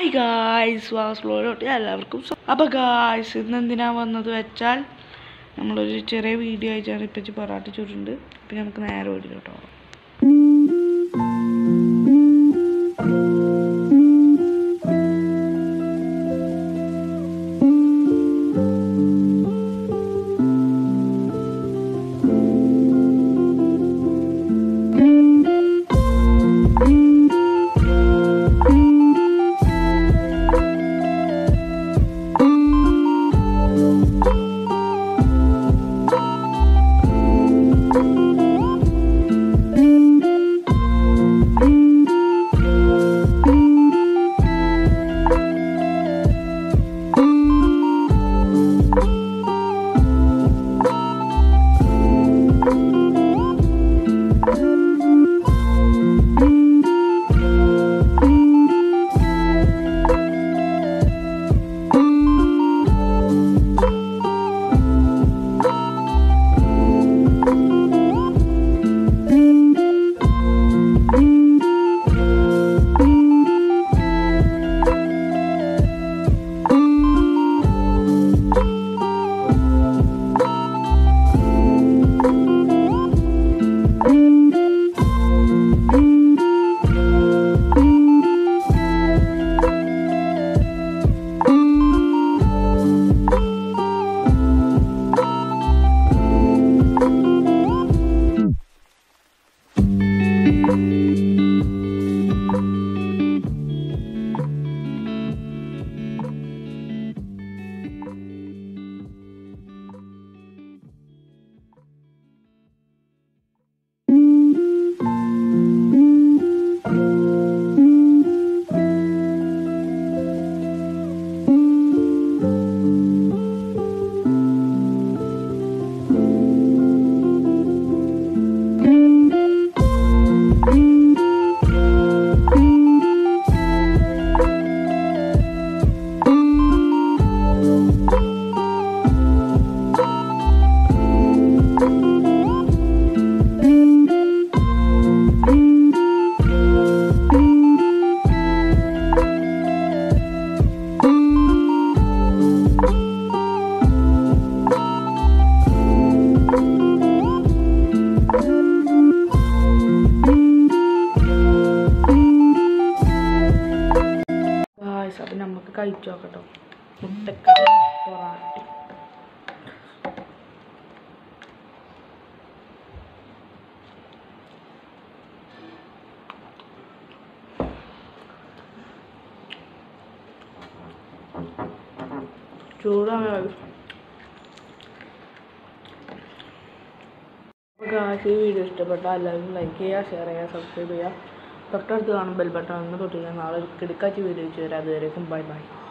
hi guys വാസ്ലോട്ട് എല്ലാവർക്കും സ്വ- അപ്പോൾ ഗായ്സ് ഇന്ന് എന്തിനാ വന്നത് വെച്ചാൽ നമ്മളൊരു ചെറിയ വീഡിയോ അയച്ചാണ് ഇപ്പച്ചി പൊറാട്ട ചുരുണ്ട് പിന്നെ നമുക്ക് നേരെ വീട്ടിലോട്ട് പോകാം ഗായ്സ് അപ്പം നമുക്ക് കഴിച്ചു നോക്കട്ടോ മുട്ടക്കറി പൊറാട്ട ചൂടാണ് ഗായ്സ് ഈ വീഡിയോ ഇഷ്ടപ്പെട്ടാൽ എല്ലാവരും ലൈക്ക് ചെയ്യുക ഷെയർ ചെയ്യുക സബ്സ്ക്രൈബ് ചെയ്യുക തൊട്ടടുത്ത് കാണും ബെൽ ബട്ടൺ ഒന്ന് തൊട്ടില്ല നാളെ ഒരു കിടക്കാച്ച വീഡിയോ വെച്ച് വരാം അതുവരേക്കും ബൈ ബൈ